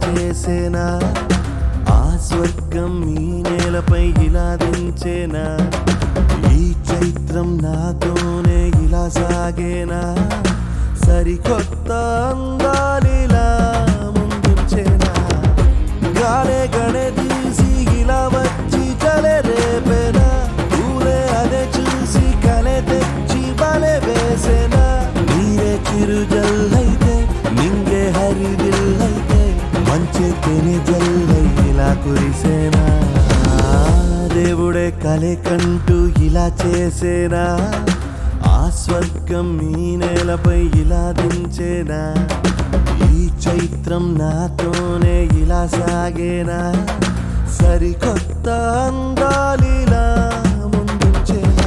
చేసేనా ఆ స్వర్గం ఈ నేలపై ఇలా దించేనా ఈ చైత్రం నాతోనే ఇలా సాగేనా సరికొత్త అందాలిలా ముందుంచేనా గాలే గడే తీసి ఇలా వచ్చి చలే రేపేనా ఊరే అదే చూసి కలే తెచ్చి బలే వేసేనా నీరే చిరు జల్లైతే నింగే హరిదిల్లైతే మంచి తెని జల్లై ఇలా కురిసేనా దేవుడే కలే కంటూ ఇలా చేసేనా ఆ స్వర్గం ఈ నేలపై ఇలా దించేనా ఈ చైత్రం నాతోనే ఇలా సాగేనా సరికొత్త అందాలిలా ముందుంచేనా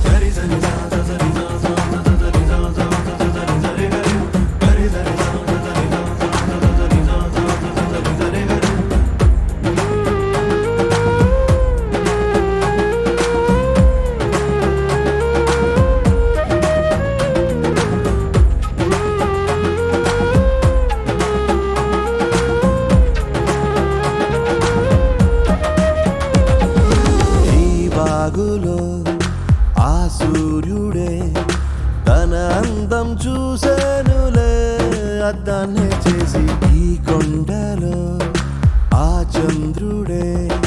ఈ బాగులో ఆ సూర్యుడే తన అందం చూసేనులే అద్దాన్నే చేసి ఈ కొండలో ఆ చంద్రుడే